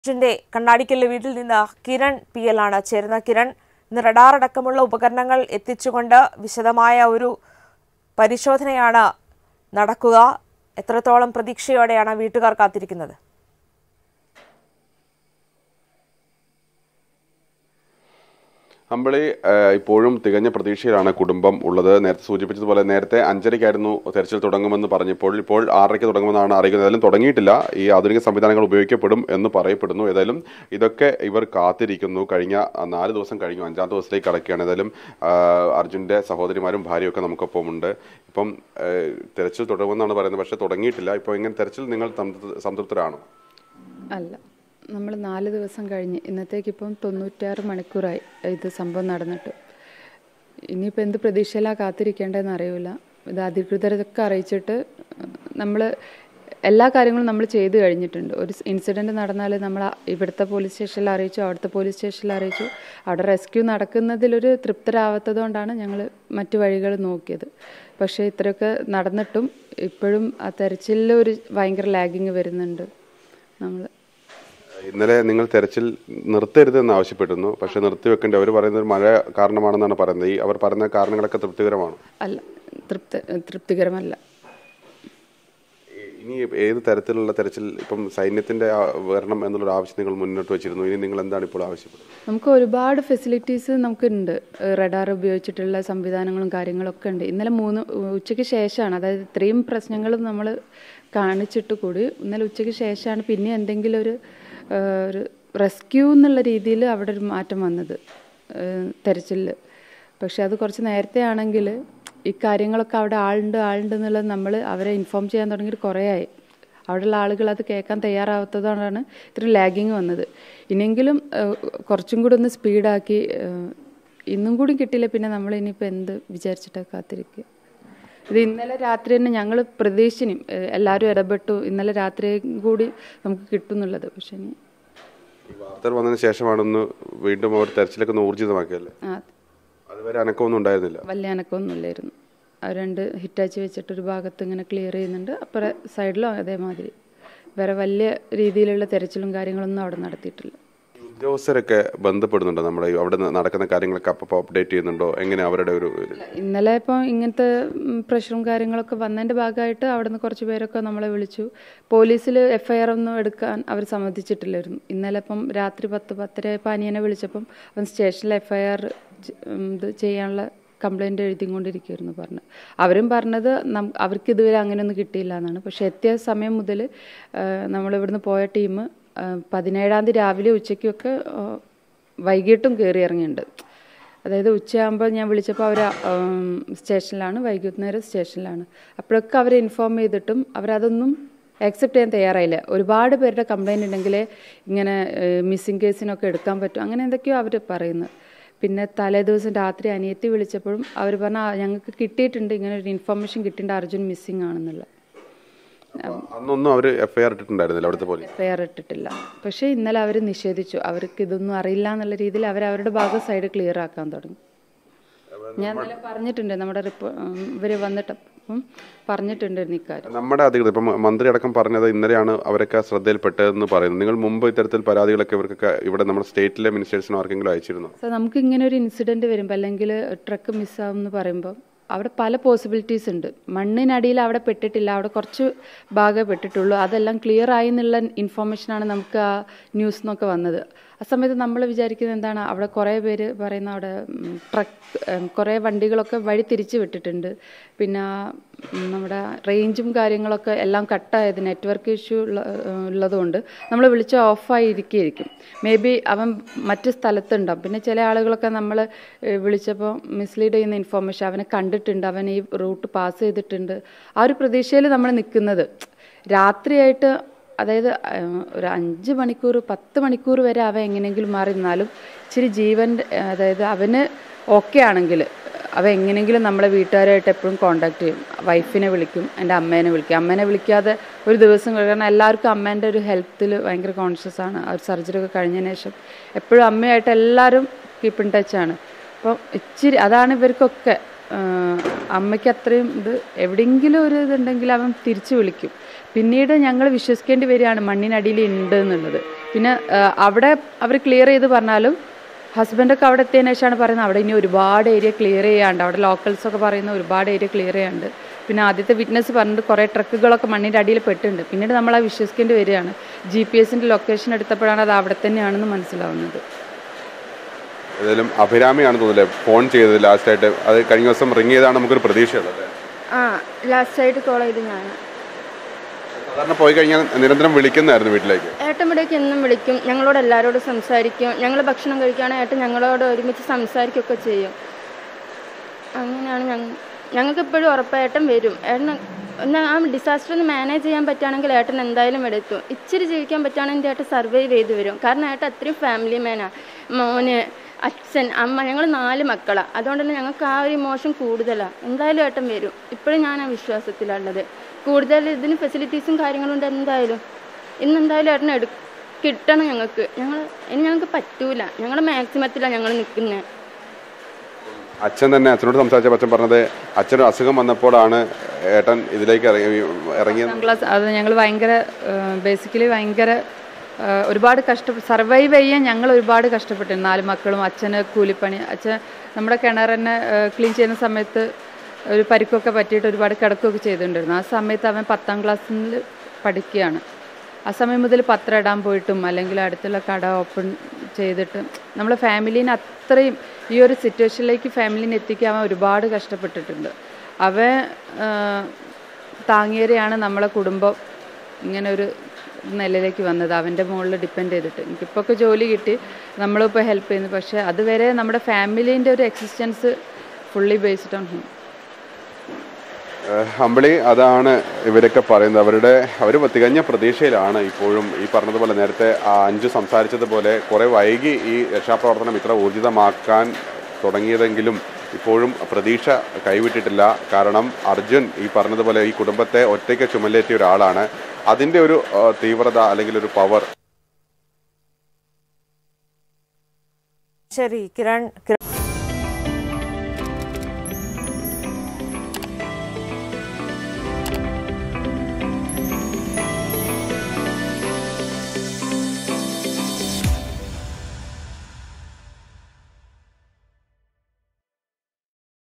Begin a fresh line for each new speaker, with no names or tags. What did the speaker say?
ിന്റെ കണ്ണാടിക്കല്ല് വീട്ടിൽ നിന്ന് Kiran P L ആണ് ചേരുന്ന കിരൺ ഇന്ന് റഡാർ അടക്കമുള്ള ഉപകരണങ്ങൾ എത്തിച്ചുകൊണ്ട് വിശദമായ ഒരു പരിശോധനയാണ് നടക്കുക എത്രത്തോളം പ്രതീക്ഷയോടെയാണ് വീട്ടുകാർ കാത്തിരിക്കുന്നത്
അമ്പിളി ഏഹ്, ഇപ്പോഴും തികഞ്ഞ പ്രതീക്ഷയിലാണ് കുടുംബം ഉള്ളത് നേരത്തെ സൂചിപ്പിച്ചതുപോലെ നേരത്തെ അഞ്ചരയ്ക്കായിരുന്നു തെരച്ചിൽ തുടങ്ങുമെന്ന് പറഞ്ഞപ്പോൾ ഇപ്പോൾ ആറരയ്ക്ക് തുടങ്ങുമെന്നാണ് അറിയിക്കുന്നത് ഏതായാലും തുടങ്ങിയിട്ടില്ല ഈ ആധുനിക സംവിധാനങ്ങൾ ഉപയോഗിക്കപ്പെടും എന്ന് പറയപ്പെടുന്നു ഏതായാലും ഇതൊക്കെ ഇവർ കാത്തിരിക്കുന്നു കഴിഞ്ഞ നാല് ദിവസം കഴിഞ്ഞു അഞ്ചാം ദിവസത്തേക്ക് കടക്കുകയാണ് ഏതായാലും ആഹ്, അർജുൻ്റെ സഹോദരിമാരും ഭാര്യയൊക്കെ നമുക്കൊപ്പം ഉണ്ട് ഇപ്പം ഏഹ്, തെരച്ചിൽ തുടങ്ങുമെന്നാണ് പറയുന്നത് പക്ഷേ തുടങ്ങിയിട്ടില്ല ഇപ്പോൾ ഇങ്ങനെ തെരച്ചിൽ നിങ്ങൾ സംതൃ- സംതൃപ്തരാണോ
അല്ല നമ്മൾ നാല് ദിവസം കഴിഞ്ഞ് ഇന്നത്തേക്കിപ്പം തൊണ്ണൂറ്റാറ് മണിക്കൂറായി ഇത് സംഭവം നടന്നിട്ട് ഇനിയിപ്പോൾ എന്ത് പ്രതീക്ഷയിലാണ് കാത്തിരിക്കേണ്ടതെന്ന് അറിയില്ല ഇത് അധികൃതരൊക്കെ അറിയിച്ചിട്ട് നമ്മൾ എല്ലാ കാര്യങ്ങളും നമ്മൾ ചെയ്തു കഴിഞ്ഞിട്ടുണ്ട് ഒരു ഇൻസിഡൻറ്റ് നടന്നാൽ നമ്മൾ ഇവിടുത്തെ പോലീസ് സ്റ്റേഷനിൽ അറിയിച്ചു അവിടുത്തെ പോലീസ് സ്റ്റേഷനിൽ അറിയിച്ചു അവിടെ റെസ്ക്യൂ നടക്കുന്നതിലൊരു തൃപ്തരാവാത്തത് കൊണ്ടാണ് ഞങ്ങൾ മറ്റു വഴികൾ നോക്കിയത് പക്ഷേ ഇത്രയൊക്കെ നടന്നിട്ടും ഇപ്പോഴും ആ തെരച്ചിലിൽ ഒരു ഭയങ്കര ലാഗിങ് വരുന്നുണ്ട് നമ്മൾ
ഇന്നലെ നിങ്ങൾ തെരച്ചിൽ നിർത്തരുതെന്ന് ആവശ്യപ്പെട്ടിരുന്നു പക്ഷെ നിർത്തിവെക്കേണ്ടി അവർ പറയുന്നത് മഴ കാരണമാണെന്നാണ് പറയുന്നത് ഈ അവർ പറയുന്ന കാരണങ്ങളൊക്കെ തൃപ്തികരമാണ്
അല്ല തൃപ്തി തൃപ്തികരമല്ല
ഇനി ഏത് തരത്തിലുള്ള തെരച്ചിൽ ഇപ്പം സൈന്യത്തിന്റെ ആ വരണം എന്നുള്ളൊരു ആവശ്യം നിങ്ങൾ മുന്നോട്ട് വെച്ചിരുന്നു ഇനി നിങ്ങൾ എന്താണ് ഇപ്പോൾ ആവശ്യപ്പെടുന്നത്
നമുക്ക് ഒരുപാട് ഫെസിലിറ്റീസ് നമുക്കുണ്ട് റഡാർ ഉപയോഗിച്ചിട്ടുള്ള സംവിധാനങ്ങളും കാര്യങ്ങളൊക്കെ ഉണ്ട് ഇന്നലെ മൂന്ന് ഉച്ചയ്ക്ക് ശേഷമാണ് അതായത് ഇത്രയും പ്രശ്നങ്ങളും നമ്മൾ കാണിച്ചിട്ട് കൂടി ഇന്നലെ ഉച്ചയ്ക്ക് ശേഷമാണ് പിന്നെ എന്തെങ്കിലും ഒരു ഏഹ്, ഒരു റെസ്ക്യൂ എന്നുള്ള രീതിയിൽ അവിടെ ഒരു മാറ്റം വന്നത് തെരച്ചിലിൽ പക്ഷെ അത് കുറച്ച് നേരത്തെ ആണെങ്കിൽ ഈ കാര്യങ്ങളൊക്കെ അവിടെ ആളുണ്ട് ആളുണ്ട് എന്നുള്ളത് നമ്മൾ അവരെ ഇൻഫോം ചെയ്യാൻ തുടങ്ങിയിട്ട് കുറേ ആയി അവിടെയുള്ള ആളുകൾ അത് കേൾക്കാൻ തയ്യാറാവാത്തതുകൊണ്ടാണ് ഇത്ര ലാഗിങ് വന്നത് ഇനിയെങ്കിലും ഏഹ്, കുറച്ചും കൂടി ഒന്ന് സ്പീഡാക്കി ഏഹ്, ഇന്നും കൂടി കിട്ടിയില്ല പിന്നെ നമ്മൾ ഇനിയിപ്പോൾ എന്ത് വിചാരിച്ചിട്ടാണ് കാത്തിരിക്കുക ഇത് ഇന്നലെ രാത്രി തന്നെ ഞങ്ങൾ പ്രതീക്ഷിനും എല്ലാവരും ഇടപെട്ടു ഇന്നലെ രാത്രി കൂടി നമുക്ക് കിട്ടും എന്നുള്ളത് പക്ഷെ ഇനി
ഈ വാർത്തകൾ വന്നതിന് ശേഷമാണ് ഒന്ന് വീണ്ടും അവർ തെരച്ചിലൊക്കെ ഒന്ന് ഊർജിതമാക്കിയല്ലേ
ആ
അതുവരെ അനക്കമൊന്നും ഉണ്ടായിരുന്നില്ല
വലിയ അനക്കമൊന്നുമില്ലായിരുന്നു ആ രണ്ട് ഹിറ്റാച്ച് വെച്ചിട്ട് ഒരു ഭാഗത്ത് ഇങ്ങനെ ക്ലിയർ ചെയ്യുന്നുണ്ട് അപ്പുറം സൈഡിലും അതേമാതിരി വേറെ വലിയ രീതിയിലുള്ള തെരച്ചിലും കാര്യങ്ങളൊന്നും അവിടെ നടത്തിയിട്ടില്ല
ഈ ഉദ്യോഗസ്ഥരൊക്കെ ബന്ധപ്പെടുന്നുണ്ടോ നമ്മുടെ ഈ അവിടെ നടക്കുന്ന കാര്യങ്ങളൊക്കെ അപ്പോൾ അപ്ഡേറ്റ് ചെയ്യുന്നുണ്ടോ എങ്ങനെ അവരുടെ ഒരു ഒരു-
ഇന്നലെ ഇപ്പോൾ ഇങ്ങനത്തെ ഉം, പ്രഷറും കാര്യങ്ങളൊക്കെ വന്നതിൻ്റെ ഭാഗമായിട്ട് അവിടെ നിന്ന് കുറച്ച് പേരൊക്കെ നമ്മളെ വിളിച്ചു പോലീസിൽ എഫ് ഐ ആർ ഒന്നും എടുക്കാൻ അവർ സമ്മതിച്ചിട്ടില്ലായിരുന്നു ഇന്നലെ ഇപ്പം രാത്രി പത്ത് പത്തര പാനിയനെ വിളിച്ചപ്പം അവൻ സ്റ്റേഷനിൽ എഫ് ഐ ആർ ഇത് ചെയ്യാനുള്ള കംപ്ലൈൻറ്റ് എഴുതിക്കൊണ്ടിരിക്കുമായിരുന്നു പറഞ്ഞു അവരും പറഞ്ഞത് നം അവർക്ക് ഇതുവരെ അങ്ങനെയൊന്നും കിട്ടിയില്ല എന്നാണ് പക്ഷേ എത്തിയ സമയം മുതൽ നമ്മളിവിടുന്ന് പോയ ടീം പതിനേഴാം തീയതി രാവിലെ ഉച്ചയ്ക്കൊക്കെ ആ, വൈകിട്ടും കയറി ഇറങ്ങിയിട്ടുണ്ട് അതായത് ഉച്ചയാകുമ്പോൾ ഞാൻ വിളിച്ചപ്പോൾ അവർ സ്റ്റേഷനിലാണ് വൈകുന്നേരം സ്റ്റേഷനിലാണ് അപ്പോഴൊക്കെ അവരെ ഇൻഫോം ചെയ്തിട്ടും അവരതൊന്നും ആക്സെപ്റ്റ് ചെയ്യാൻ തയ്യാറായില്ല ഒരുപാട് പേരുടെ കംപ്ലൈൻറ്റ് ഉണ്ടെങ്കിൽ ഇങ്ങനെ മിസ്സിങ് കേസിനൊക്കെ എടുക്കാൻ പറ്റും അങ്ങനെ എന്തൊക്കെയോ അവർ പറയുന്നത് പിന്നെ തലേ ദിവസം രാത്രി അനിയത്തി വിളിച്ചപ്പോഴും അവർ പറഞ്ഞ ഞങ്ങൾക്ക് കിട്ടിയിട്ടുണ്ട് ഇങ്ങനെ ഒരു ഇൻഫർമേഷൻ കിട്ടിയിട്ടുണ്ട് അർജുൻ മിസ്സിങ് ആണെന്നുള്ള
അന്നൊന്നും അവർ എഫ്ഐആർ ഇട്ടിട്ടുണ്ടായിരുന്നില്ല അവിടുത്തെ പോലീസ്
എഫ്ഐആർ ഇട്ടിട്ടില്ല പക്ഷേ ഇന്നലെ അവർ നിഷേധിച്ചു അവർക്ക് ഇതൊന്നും അറിയില്ല എന്നുള്ള രീതിയിൽ അവർ അവരുടെ ഭാഗം സൈഡ് ക്ലിയർ ആക്കാൻ തുടങ്ങി ഞാൻ ഇന്നലെ പറഞ്ഞിട്ടുണ്ട് നമ്മുടെ റിപ്പോ ഇവർ വന്നിട്ട് ഉം, പറഞ്ഞിട്ടുണ്ടായിരുന്നു ഇക്കാര്യം
നമ്മുടെ അധികൃതർ ഇപ്പം മന്ത്രി അടക്കം പറഞ്ഞത് ഇന്നലെയാണ് അവരൊക്കെ ശ്രദ്ധയിൽപ്പെട്ടതെന്ന് പറയുന്നത് നിങ്ങൾ മുമ്പ് ഇത്തരത്തിൽ പരാതികളൊക്കെ ഇവർക്കൊക്കെ ഇവിടെ നമ്മുടെ സ്റ്റേറ്റിലെ മിനിസ്റ്റേഴ്സിനോ ആർക്കെങ്കിലും അയച്ചിരുന്നു
സോ നമുക്ക് ഇങ്ങനെ ഒരു ഇൻസിഡൻറ്റ് വരുമ്പോൾ അല്ലെങ്കിൽ ട്രക്ക് മിസ്സാവും എന്ന് പറയുമ്പോൾ അവിടെ പല പോസിബിലിറ്റീസ് ഉണ്ട് മണ്ണിനടിയിൽ അവിടെ പെട്ടിട്ടില്ല അവിടെ കുറച്ച് ഭാഗമേ പെട്ടിട്ടുള്ളൂ അതെല്ലാം ക്ലിയർ ആയി എന്നുള്ള ഇൻഫോർമേഷനാണ് നമുക്ക് ആ ന്യൂസ് നിന്നൊക്കെ വന്നത് ആ സമയത്ത് നമ്മൾ വിചാരിക്കുന്നത് എന്താണ് അവിടെ കുറേ പേര് പറയുന്ന അവിടെ ട്രക്ക് കുറേ വണ്ടികളൊക്കെ വഴി തിരിച്ച് വിട്ടിട്ടുണ്ട് പിന്നെ ഉം, നമ്മുടെ റേഞ്ചും കാര്യങ്ങളൊക്കെ എല്ലാം കട്ടായത് നെറ്റ്വർക്ക് ഇഷ്യൂ ഉള്ള ഏഹ് ഉള്ളതുകൊണ്ട് നമ്മൾ വിളിച്ച് ഓഫായി ഇരിക്കുകയായിരിക്കും മേ ബി അവൻ മറ്റ് സ്ഥലത്തുണ്ടാവും പിന്നെ ചില ആളുകളൊക്കെ നമ്മൾ വിളിച്ചപ്പോൾ മിസ്ലീഡ് ചെയ്യുന്ന ഇൻഫോർമേഷൻ അവനെ കണ്ടിട്ടുണ്ട് അവൻ ഈ റൂട്ട് പാസ് ചെയ്തിട്ടുണ്ട് ആ ഒരു പ്രതീക്ഷയിൽ നമ്മൾ നിൽക്കുന്നത് രാത്രിയായിട്ട് അതായത് ഏഹ്, ഒരു അഞ്ച് മണിക്കൂർ പത്ത് മണിക്കൂർ വരെ അവൻ എങ്ങനെയെങ്കിലും മാറി നിന്നാലും ഇച്ചിരി ജീവൻ അതായത് അവന് ഓക്കെ ആണെങ്കിൽ അവ എങ്ങനെയെങ്കിലും നമ്മളെ വീട്ടുകാരായിട്ട് എപ്പോഴും കോണ്ടാക്ട് ചെയ്യും വൈഫിനെ വിളിക്കും എൻ്റെ അമ്മേനെ വിളിക്കും അമ്മേനെ വിളിക്കാതെ ഒരു ദിവസം കഴിയും. കാരണം എല്ലാവർക്കും അമ്മേൻ്റെ ഒരു ഹെൽത്തിൽ ഭയങ്കര കോൺഷ്യസ് ആണ് ആ ഒരു സർജറി ഒക്കെ കഴിഞ്ഞതിന് ശേഷം എപ്പോഴും അമ്മയായിട്ട് എല്ലാവരും കീപ്പ് ഇൻ ടച്ച് ആണ് അപ്പം ഇച്ചിരി അതാണ് ഇവർക്കൊക്കെ ആഹ് അമ്മയ്ക്ക് അത്രയും ഇത് എവിടെയെങ്കിലും ഒരു ഇതുണ്ടെങ്കിൽ അവൻ തിരിച്ചു വിളിക്കും പിന്നീട് ഞങ്ങൾ വിശ്വസിക്കേണ്ടി വരികയാണ് മണ്ണിനടിയിൽ ഉണ്ട് എന്നുള്ളത് പിന്നെ ആ, അവിടെ അവർ ക്ലിയർ ചെയ്ത് പറഞ്ഞാലും ഹസ്ബൻഡൊക്കെ അവിടെ എത്തിയതിനു ശേഷമാണ് പറയുന്നത് അവിടെ ഇനി ഒരുപാട് ഏരിയ ക്ലിയർ ചെയ്യാണ്ട് അവിടെ ലോക്കൽസ് ഒക്കെ പറയുന്ന ഒരുപാട് ഏരിയ ക്ലിയർ ചെയ്യാണ്ട് പിന്നെ ആദ്യത്തെ വിറ്റ്നസ് പറഞ്ഞിട്ട് കുറേ ട്രക്കുകളൊക്കെ മണ്ണിൻ്റെ അടിയിൽ പെട്ടിട്ടുണ്ട് പിന്നീട് നമ്മൾ ആ വിശ്വസിക്കേണ്ടി വരികയാണ് ജി പി എസിൻ്റെ ലൊക്കേഷൻ എടുത്തപ്പോഴാണ് അത് അവിടെ തന്നെയാണെന്ന് മനസ്സിലാവുന്നത്
ഏതായാലും അഭിരാമിയാണ് തോന്നുന്നില്ലേ ഫോൺ ചെയ്തത് ലാസ്റ്റായിട്ട് അത് കഴിഞ്ഞ ദിവസം റിങ് ചെയ്താണ് നമുക്കൊരു പ്രതീക്ഷയുള്ളത്
ആ ലാസ്റ്റായിട്ട് കോൾ ചെയ്ത് ഞാൻ
സാധാരണ പോയി കഴിഞ്ഞാൽ നിരന്തരം വിളിക്കുന്നതായിരുന്നു വീട്ടിലേക്ക്
ഏട്ടൻ ഇവിടേക്ക് എന്നും വിളിക്കും ഞങ്ങളോട് എല്ലാവരോടും സംസാരിക്കും ഞങ്ങൾ ഭക്ഷണം കഴിക്കുകയാണെങ്കിൽ ഏട്ടൻ ഞങ്ങളോട് ഒരുമിച്ച് സംസാരിക്കുകയൊക്കെ ചെയ്യും അങ്ങനെയാണ് ഞങ്ങൾ ഞങ്ങൾക്ക് ഇപ്പോഴും ഉറപ്പാണ് ഏട്ടൻ വരും ഏട്ടൻ ഒന്ന് ആ ഡിസാസ്റ്റർ ഒന്ന് മാനേജ് ചെയ്യാൻ പറ്റുകയാണെങ്കിൽ ഏട്ടൻ എന്തായാലും ഇവിടെ എത്തും ഇച്ചിരി ജീവിക്കാൻ പറ്റുകയാണെങ്കിൽ ഏട്ടൻ സർവൈവ് ചെയ്ത് വരും കാരണം ഏട്ടൻ അത്രയും ഫാമിലി മാനാണ് മോന് അച്ഛൻ അമ്മ ഞങ്ങൾ നാല് മക്കളാണ് അതുകൊണ്ട് തന്നെ ഞങ്ങൾക്ക് ആ ഒരു ഇമോഷൻ കൂടുതലാണ് എന്തായാലും ഏട്ടൻ വരും ഇപ്പോഴും ഞാൻ ആ വിശ്വാസത്തിലുള്ളത് കൂടുതൽ ഇതിന് ഫെസിലിറ്റീസും കാര്യങ്ങളും ഉണ്ട് എന്തായാലും ഇന്ന് എന്തായാലും ഏട്ടനെ എടു കിട്ടണം ഞങ്ങൾക്ക് ഞങ്ങൾ ഇനി ഞങ്ങൾക്ക് പറ്റൂല ഞങ്ങളുടെ മാക്സിമത്തിലാണ് ഞങ്ങൾ നിൽക്കുന്നത്
അച്ഛൻ തന്നെ അച്ഛനോട് സംസാരിച്ച അച്ഛൻ പറഞ്ഞത് അച്ഛന് അസുഖം വന്നപ്പോഴാണ് ഏട്ടൻ ഇതിലേക്ക് ഇറങ്ങി ഇറങ്ങിയത്
പത്താം ക്ലാസ് അത് ഞങ്ങൾ ഭയങ്കര ബേസിക്കലി ഭയങ്കര ആ, ഒരുപാട് കഷ്ട സർവൈവ് ചെയ്യാൻ ഞങ്ങൾ ഒരുപാട് കഷ്ടപ്പെട്ടിരുന്നു നാല് മക്കളും അച്ഛന് കൂലിപ്പണി അച്ഛൻ നമ്മുടെ കിണർ തന്നെ ക്ലീൻ ചെയ്യുന്ന സമയത്ത് ഒരു പരിക്കൊക്കെ പറ്റിയിട്ട് ഒരുപാട് കിടക്കുകയൊക്കെ ചെയ്തിട്ടുണ്ടായിരുന്നു ആ സമയത്ത് അവൻ പത്താം ക്ലാസ്സിൽ പഠിക്കുകയാണ് ആ സമയം മുതൽ പത്രം ഇടാൻ പോയിട്ടും അല്ലെങ്കിൽ അടുത്തുള്ള കട ഓപ്പൺ ചെയ്തിട്ട് നമ്മളെ ഫാമിലീനെ അത്രയും ഈ ഒരു സിറ്റുവേഷനിലേക്ക് ഫാമിലിനെ എത്തിക്കാൻ അവൻ ഒരുപാട് കഷ്ടപ്പെട്ടിട്ടുണ്ട് അവൻ ആ, താങ്ങിയേരെയാണ് നമ്മളെ കുടുംബം ഇങ്ങനെ ഒരു നിലയിലേക്ക് വന്നത് അവൻ്റെ മുകളിൽ ഡിപ്പെൻഡ് ചെയ്തിട്ട് എനിക്കിപ്പോൾ ഒക്കെ ജോലി കിട്ടി നമ്മളിപ്പോൾ ഹെൽപ്പ് ചെയ്യുന്നു പക്ഷേ അതുവരെ നമ്മുടെ ഫാമിലീൻ്റെ ഒരു existence fully based on him
ഏഹ് അമ്പിളി അതാണ് ഇവരൊക്കെ പറയുന്നത് അവരുടെ അവർ തികഞ്ഞ പ്രതീക്ഷയിലാണ് ഇപ്പോഴും ഈ പറഞ്ഞതുപോലെ നേരത്തെ ആ അഞ്ചു സംസാരിച്ചതുപോലെ കുറെ വൈകി ഈ രക്ഷാപ്രവർത്തനം ഇത്ര ഊർജിതമാക്കാൻ തുടങ്ങിയതെങ്കിലും ഇപ്പോഴും പ്രതീക്ഷ കൈവിട്ടിട്ടില്ല കാരണം അർജുൻ ഈ പറഞ്ഞതുപോലെ ഈ കുടുംബത്തെ ഒറ്റയ്ക്ക് ചുമലേറ്റിയ ഒരാളാണ് അതിൻ്റെ ഒരു ആ, തീവ്രത അല്ലെങ്കിൽ ഒരു പവർ
ശരി കിരൺ കിരൺ